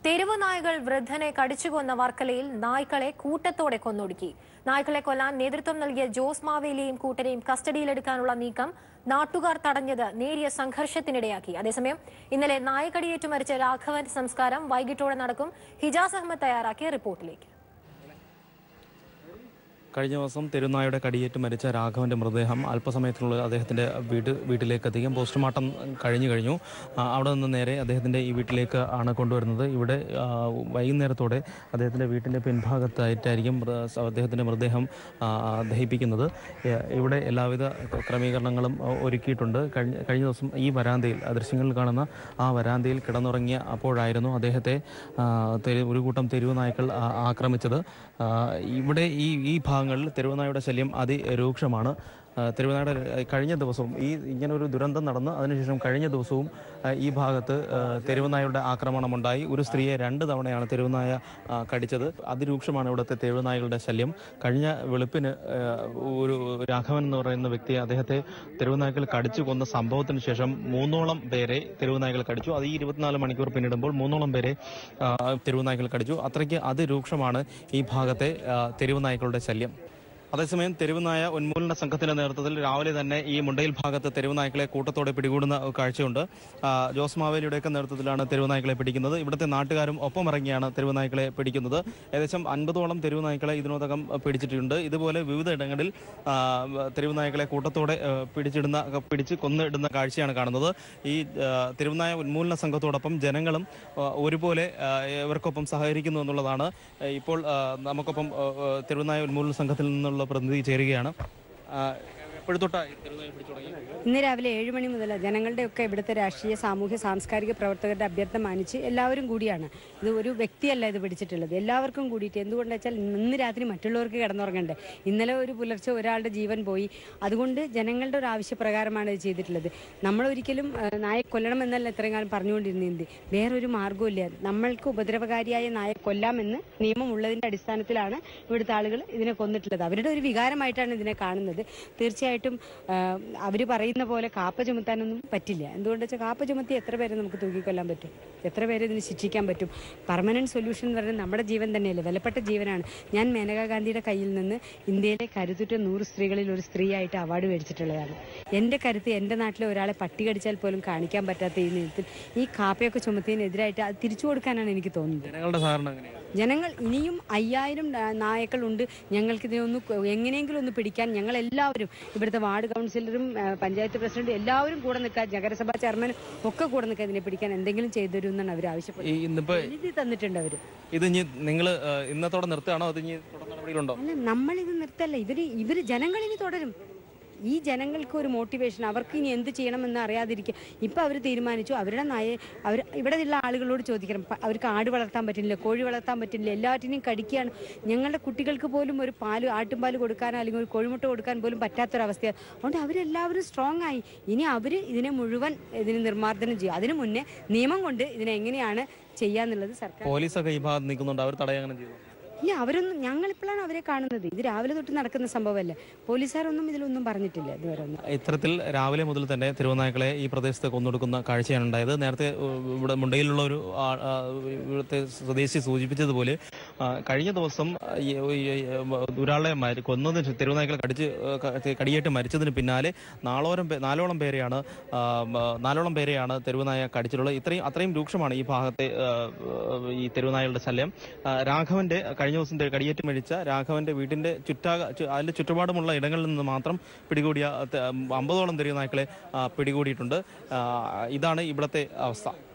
തെരുവ് നായകൾ വൃദ്ധനെ കടിച്ചുകൊന്ന വർക്കലയിൽ നായ്ക്കളെ കൂട്ടത്തോടെ കൊന്നൊടുക്കി നായ്ക്കളെ കൊല്ലാൻ നേതൃത്വം നൽകിയ ജോസ് മാവേലിയെയും കൂട്ടരെയും കസ്റ്റഡിയിലെടുക്കാനുള്ള നീക്കം നാട്ടുകാർ തടഞ്ഞത് നേരിയ സംഘർഷത്തിനിടയാക്കി അതേസമയം ഇന്നലെ നായകടിയേറ്റു മരിച്ച രാഘവൻ സംസ്കാരം വൈകിട്ടോടെ നടക്കും ഹിജാസ് അഹമ്മദ് തയ്യാറാക്കിയ റിപ്പോർട്ടിലേക്ക് കഴിഞ്ഞ ദിവസം തെരുനായുടെ കടിയേറ്റ് മരിച്ച രാഘവന്റെ മൃതദേഹം അല്പസമയത്തിനുള്ളിൽ അദ്ദേഹത്തിന്റെ വീട് വീട്ടിലേക്ക് എത്തിക്കും പോസ്റ്റ്മോർട്ടം കഴിഞ്ഞു കഴിഞ്ഞു ആ, അവിടെ നിന്ന് നേരെ അദ്ദേഹത്തിന്റെ ഈ വീട്ടിലേക്ക് ആണ് കൊണ്ടുവരുന്നത് ഇവിടെ ആ, വൈകുന്നേരത്തോടെ അദ്ദേഹത്തിന്റെ വീട്ടിന്റെ പിൻഭാഗത്തായിട്ടായിരിക്കും മൃ- അദ്ദേഹത്തിന്റെ മൃതദേഹം ആ, ദഹിപ്പിക്കുന്നത് ഏ, ഇവിടെ എല്ലാവിധ ക്രമീകരണങ്ങളും ആ, ഒരുക്കിയിട്ടുണ്ട് കഴിഞ്ഞ കഴിഞ്ഞ ദിവസം ഈ വരാന്തയിൽ ആ ദൃശ്യങ്ങളിൽ കാണുന്ന ആ വരാന്തയിൽ കിടന്നുറങ്ങിയ അപ്പോഴായിരുന്നു അദ്ദേഹത്തെ ആ, തെരു- ഒരു കൂട്ടം തെരുവ് നായ്ക്കൾ ആ, ആക്രമിച്ചത് ആ, ഇവിടെ ഈ ഈ ഭാഗങ്ങളിൽ തെരുവുനായുടെ ശല്യം അതിരൂക്ഷമാണ് ആ, തെരുവുനായുടെ കഴിഞ്ഞ ദിവസവും ഈ ഇങ്ങനെ ഒരു ദുരന്തം നടന്ന് അതിനുശേഷം കഴിഞ്ഞ ദിവസവും ആ, ഈ ഭാഗത്ത് ആ, തെരുവുനായുടെ ആക്രമണമുണ്ടായി ഒരു സ്ത്രീയെ രണ്ട് തവണയാണ് തെരുവുനായ ആ, കടിച്ചത് അതിരൂക്ഷമാണ് ഇവിടുത്തെ തെരുവുനായകളുടെ ശല്യം കഴിഞ്ഞ വെളുപ്പിന് ആ, ഒരു രാഘവൻ എന്ന് പറയുന്ന വ്യക്തിയെ അദ്ദേഹത്തെ തെരുവുനായ്ക്കൾ കടിച്ചു കൊന്ന സംഭവത്തിന് ശേഷം മൂന്നോളം പേരെ തെരുവുനായ്ക്കൾ കടിച്ചു അത് ഈ ഇരുപത്തിനാല് മണിക്കൂർ പിന്നിടുമ്പോൾ മൂന്നോളം പേരെ ആ, തെരുവുനായ്ക്കൾ കടിച്ചു അത്രയ്ക്ക് അതിരൂക്ഷമാണ് ഈ ഭാഗത്തെ ആ, തെരുവുനായ്ക്കളുടെ ശല്യം അതേസമയം തെരുവുനായ ഉന്മൂലന സംഘത്തിന്റെ നേതൃത്വത്തിൽ രാവിലെ തന്നെ ഈ മുണ്ടയിൽ ഭാഗത്ത് തെരുവുനായ്ക്കളെ കൂട്ടത്തോടെ പിടികൂടുന്ന കാഴ്ചയുണ്ട് ആ, ജോസ് മാവേലിയുടെയൊക്കെ നേതൃത്വത്തിലാണ് തെരുവുനായ്ക്കളെ പിടിക്കുന്നത് ഇവിടുത്തെ നാട്ടുകാരും ഒപ്പം ഇറങ്ങിയാണ് തെരുവുനായ്ക്കളെ പിടിക്കുന്നത് ഏകദേശം അൻപതോളം തെരുവുനായ്ക്കളെ ഇതിനോടകം പിടിച്ചിട്ടുണ്ട് ഇതുപോലെ വിവിധ ഇടങ്ങളിൽ ആ, തെരുവുനായ്ക്കളെ കൂട്ടത്തോടെ ആ, പിടിച്ചിടുന്ന പിടിച്ച് കൊന്നിടുന്ന കാഴ്ചയാണ് കാണുന്നത് ഈ ആ, തെരുവുനായ ഉന്മൂലന സംഘത്തോടൊപ്പം ജനങ്ങളും ആ, ഒരുപോലെ ആ, ഇവർക്കൊപ്പം സഹകരിക്കുന്നു എന്നുള്ളതാണ് ആ, ഇപ്പോൾ ആ, നമുക്കൊപ്പം ആ, ആ, തെരുവുനായ ഉന്മൂലന സംഘത്തിൽ നിന്നുള്ള പ്രതിനിധി ചേരുകയാണ് ആ, എപ്പോഴത്തൊട്ടാ ഈ തെരുവുനായ പിടിച്ചു തുടങ്ങി ഇന്ന് രാവിലെ ഏഴ് മണി മുതൽ ജനങ്ങളുടെയൊക്കെ ഇവിടുത്തെ രാഷ്ട്രീയ സാമൂഹ്യ സാംസ്കാരിക പ്രവർത്തകരുടെ അഭ്യർത്ഥന മാനിച്ച് എല്ലാവരും കൂടിയാണ് ഇത് ഒരു വ്യക്തിയല്ല ഇത് പിടിച്ചിട്ടുള്ളത് എല്ലാവർക്കും കൂടിയിട്ട് എന്തുകൊണ്ടെന്ന് വെച്ചാൽ ഇന്ന് രാത്രി മറ്റുള്ളവർക്ക് കിടന്നുറങ്ങണ്ടേ ഇന്നലെ ഒരു പുലർച്ചെ ഒരാളുടെ ജീവൻ പോയി അതുകൊണ്ട് ജനങ്ങളുടെ ഒരു ആവശ്യപ്രകാരമാണ് ഇത് ചെയ്തിട്ടുള്ളത് നമ്മൾ ഒരിക്കലും ഏഹ്, നായെ കൊല്ലണം എന്നല്ല ഇത്രയും കാലം പറഞ്ഞുകൊണ്ടിരുന്നത് വേറൊരു മാർഗ്ഗമില്ല നമ്മൾക്ക് ഉപദ്രവകാരിയായ നായെ കൊല്ലാമെന്ന് നിയമമുള്ളതിന്റെ അടിസ്ഥാനത്തിലാണ് ഇവിടുത്തെ ആളുകൾ ഇതിനെ കൊന്നിട്ടുള്ളത് അവരുടെ ഒരു വികാരമായിട്ടാണ് ഇതിനെ കാണുന്നത് തീർച്ചയായിട്ടും അവർ പറയുന്ന പോലെ കാപ്പ ചുമത്താനൊന്നും പറ്റില്ല എന്തുകൊണ്ട് വെച്ചാൽ കാപ്പ ചുമത്തി എത്ര പേരെ നമുക്ക് തൂക്കിക്കൊല്ലാൻ പറ്റും എത്ര പേരെ ഇതിന് ശിക്ഷിക്കാൻ പറ്റും പെർമനന്റ് സൊല്യൂഷൻ എന്ന് പറയുന്നത് നമ്മുടെ ജീവൻ തന്നെയല്ലേ വിലപ്പെട്ട ജീവനാണ് ഞാൻ മേനകാ ഗാന്ധിയുടെ കയ്യിൽ നിന്ന് ഇന്ത്യയിലെ കരുത്തുറ്റ നൂറ് സ്ത്രീകളിൽ ഒരു സ്ത്രീയായിട്ട് അവാർഡ് മേടിച്ചിട്ടുള്ളതാണ് എൻ്റെ കരുത്ത് എൻ്റെ നാട്ടിലെ ഒരാളെ പട്ടി കടിച്ചാൽ പോലും കാണിക്കാൻ പറ്റാത്ത ഈ നേരത്തിൽ ഈ കാപ്പയൊക്കെ ചുമത്തിയതിനെതിരായിട്ട് അത് തിരിച്ചു കൊടുക്കാനാണ് എനിക്ക് തോന്നുന്നത് ജനങ്ങളുടെ സഹകരണം എങ്ങനെയാണ് ജനങ്ങൾ ഇനിയും അയ്യായിരം നാ- നായക്കളുണ്ട് ഞങ്ങൾക്ക് ഇതിനൊന്ന് കൊ- എങ്ങനെയെങ്കിലും ഒന്ന് പിടിക്കാൻ ഞങ്ങൾ എല്ലാവരും ഇവിടുത്തെ വാർഡ് കൗൺസിലറും ആ, പഞ്ചായത്ത് പ്രസിഡന്റും എല്ലാവരും കൂടെ നിൽക്കാൻ നഗരസഭാ ചെയർമാനും ഒക്കെ കൂടെ നിൽക്കാൻ ഇതിനെ പിടിക്കാൻ എന്തെങ്കിലും ചെയ്തു തരുമെന്നാണ് അവർ ഈ ആവശ്യപ്പെടുന്നത് ഇന്നിപ്പോ എഴുതി തന്നിട്ടുണ്ട് അവർ ഇത് ഇനി നിങ്ങൾ ഇന്നത്തോടെ നിർത്തുകയാണോ അത് ഇനി തുടർ നടപടികളുണ്ടോ അല്ല നമ്മളിത് നിർത്തല്ല ഇവര് ഇവര് ജനങ്ങളിനി തുടരും ഈ ജനങ്ങൾക്ക് ഒരു മോട്ടിവേഷൻ അവർക്ക് ഇനി എന്ത് ചെയ്യണമെന്ന് അറിയാതിരിക്കുക ഇപ്പം അവർ തീരുമാനിച്ചു അവരുടെ നയ അവർ ഇവിടെ ഉള്ള ആളുകളോട് ചോദിക്കണം പ- അവർക്ക് ആട് വളർത്താൻ പറ്റില്ല കോഴി വളർത്താൻ പറ്റില്ല എല്ലാറ്റിനെയും കടിക്കുകയാണ് ഞങ്ങളുടെ കുട്ടികൾക്ക് പോലും ഒരു പാല് ആട്ടുംപാല് കൊടുക്കാൻ അല്ലെങ്കിൽ ഒരു കോഴിമുട്ട കൊടുക്കാൻ പോലും പറ്റാത്തൊരവസ്ഥയാണ് അതുകൊണ്ട് അവരെല്ലാവരും സ്ട്രോങ് ആയി ഇനി അവർ ഇതിനെ മുഴുവൻ ഇതിന് നിർമ്മാർജ്ജനം ചെയ്യും അതിനു മുന്നേ നിയമം കൊണ്ട് ഇതിനെ എങ്ങനെയാണ് ചെയ്യാന്നുള്ളത് സർക്കാർ പോലീസൊക്കെ ഈ ഭാഗത്ത് നിൽക്കുന്നുണ്ട് അവർ തടയാൻ അങ്ങനെ ചെയ്തു ഇല്ല അവരൊന്നും ഞങ്ങളിപ്പോഴാണ് അവരെ കാണുന്നത് ഇത് രാവിലെ തൊട്ട് നടക്കുന്ന സംഭവമല്ലേ പോലീസുകാരൊന്നും ഇതിലൊന്നും പറഞ്ഞിട്ടില്ല ഇതുവരെ ഒന്നും ഇത്തരത്തിൽ രാവിലെ മുതൽ തന്നെ തിരുവനായ്ക്കളെ ഈ പ്രദേശത്ത് കൊന്നൊടുക്കുന്ന കാഴ്ചയാണ് ഉണ്ടായത് നേരത്തെ ഉ- ഇവിടെ മുണ്ടയിലുള്ള ഒരു ആ- ആ, ഇവിടുത്തെ സ്വദേശി സൂചിപ്പിച്ചതുപോലെ ആ, കഴിഞ്ഞ ദിവസം ഈ- ഈ- ഈ, ഒരാളെ മരി- കൊന്നതിന് ശേ- തിരുവനായ്ക്കളെ കടിച്ച് ആ, ക- കടിയേറ്റ് മരിച്ചതിന് പിന്നാലെ നാലോളം പേ- നാലോളം പേരെയാണ് ആ, മ, നാലോളം പേരെയാണ് തെരുവുനായ കടിച്ചിട്ടുള്ളത് ഇത്രയും അത്രയും രൂക്ഷമാണ് ഈ ഭാഗത്തെ ആ, ഈ തെരുവുനായകളുടെ ശല്യം ആ, രാഘവന്റെ കഴിഞ്ഞ ദിവസം തെ- കടിയേറ്റ് മരിച്ച രാഘവന്റെ വീടിന്റെ ചുറ്റാക ചു- അതിന്റെ ചുറ്റുപാടുമുള്ള ഇടങ്ങളിൽ നിന്ന് മാത്രം പിടികൂടിയ ത- അമ്പതോളം തെരുവുനായ്ക്കളെ ആ, പിടികൂടിയിട്ടുണ്ട് ആ, ഇതാണ് ഇവിടുത്തെ അവസ്ഥ